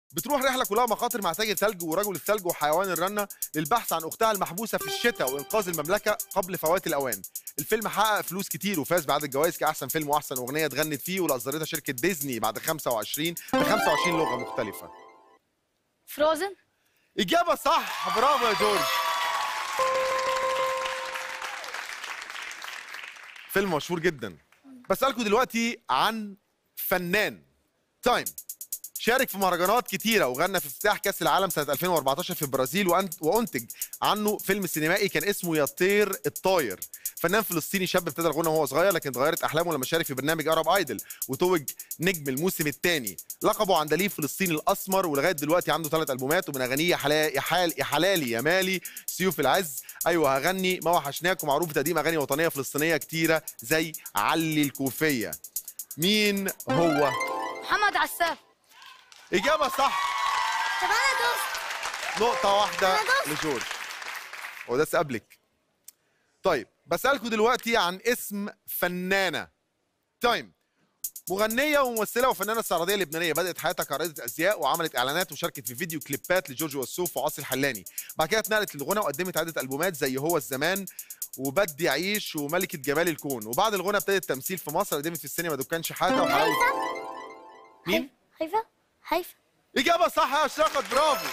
بتروح رحله كلها مخاطر مع تاجر ثلج ورجل الثلج وحيوان الرنه للبحث عن اختها المحبوسه في الشتاء وانقاذ المملكه قبل فوات الاوان الفيلم حقق فلوس كتير وفاز بعدد جوائز كاحسن فيلم واحسن اغنيه اتغنت فيه واللي اصدرتها شركه ديزني بعد 25 ب 25 لغه مختلفه فروزن اجابه صح برافو يا جورج فيلم مشهور جدا بسالكم دلوقتي عن فنان تايم شارك في مهرجانات كتيرة وغنى في افتتاح كأس العالم سنة 2014 في البرازيل وأنت- وأنتج عنه فيلم سينمائي كان اسمه يطير الطاير فنان فلسطيني شاب ابتدى الغنى وهو صغير لكن اتغيرت أحلامه لما شارك في برنامج أرب ايدل وتوج نجم الموسم الثاني لقبه عندليب فلسطيني الأسمر ولغاية دلوقتي عنده ثلاث ألبومات ومن أغانيه يا حلا- يا حال يا حلالي يا مالي سيوف العز أيوه هغني ما وحشناك ومعروف بتقديم أغاني وطنية فلسطينية كتيرة زي علي الكوفية مين هو؟ محمد عساف إجابة صح طب انا دوست نقطة واحدة أنا دوست. لجورج هو ده قبلك طيب بسألكم دلوقتي عن اسم فنانة تايم مغنية وممثلة وفنانة استعراضية لبنانية بدأت حياتها كعارضة أزياء وعملت إعلانات وشاركت في فيديو كليبات لجورج وسوف وعاصي الحلاني بعد كده اتنقلت للغنى وقدمت عدة ألبومات زي هو الزمان وبدي أعيش وملكة جمال الكون وبعد الغنى ابتدت التمثيل في مصر قدمت في السينما دكان شحاتة وحلاوة مين؟ هيفا هيفا إجابة صح يا أشرقت برافو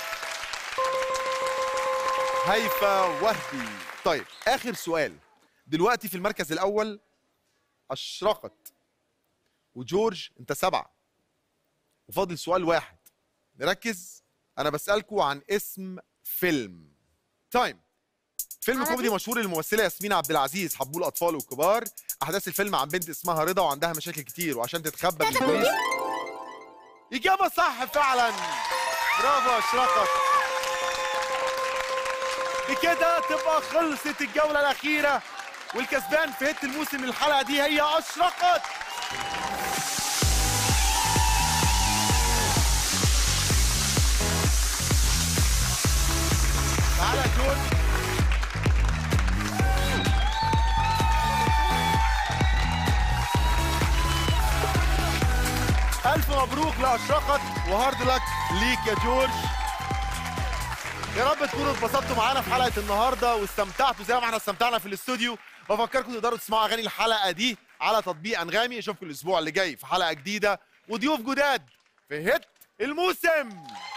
هيفا وهبي طيب آخر سؤال دلوقتي في المركز الأول أشرقت وجورج أنت سبعة وفاضل سؤال واحد نركز أنا بسألكوا عن اسم فيلم تايم فيلم عربي؟ كوميدي مشهور للممثلة ياسمين عبد العزيز حبوه الأطفال والكبار أحداث الفيلم عن بنت اسمها رضا وعندها مشاكل كتير وعشان تتخبى من البوليس إجابة صح فعلا برافو يا أشرقت بكده تبقى خلصت الجولة الأخيرة والكسبان في هيت الموسم الحلقة دي هي أشرقت تعالى يا جون ألف مبروك لأشرقت وهارد لك ليك يا جورج يا رب تكونوا اتبسطتوا معانا في حلقة النهاردة واستمتعتوا زي ما احنا استمتعنا في الاستوديو بفكركم تقدروا تسمعوا أغاني الحلقة دي على تطبيق أنغامي أشوفكم الأسبوع اللي جاي في حلقة جديدة وضيوف جداد في هيت الموسم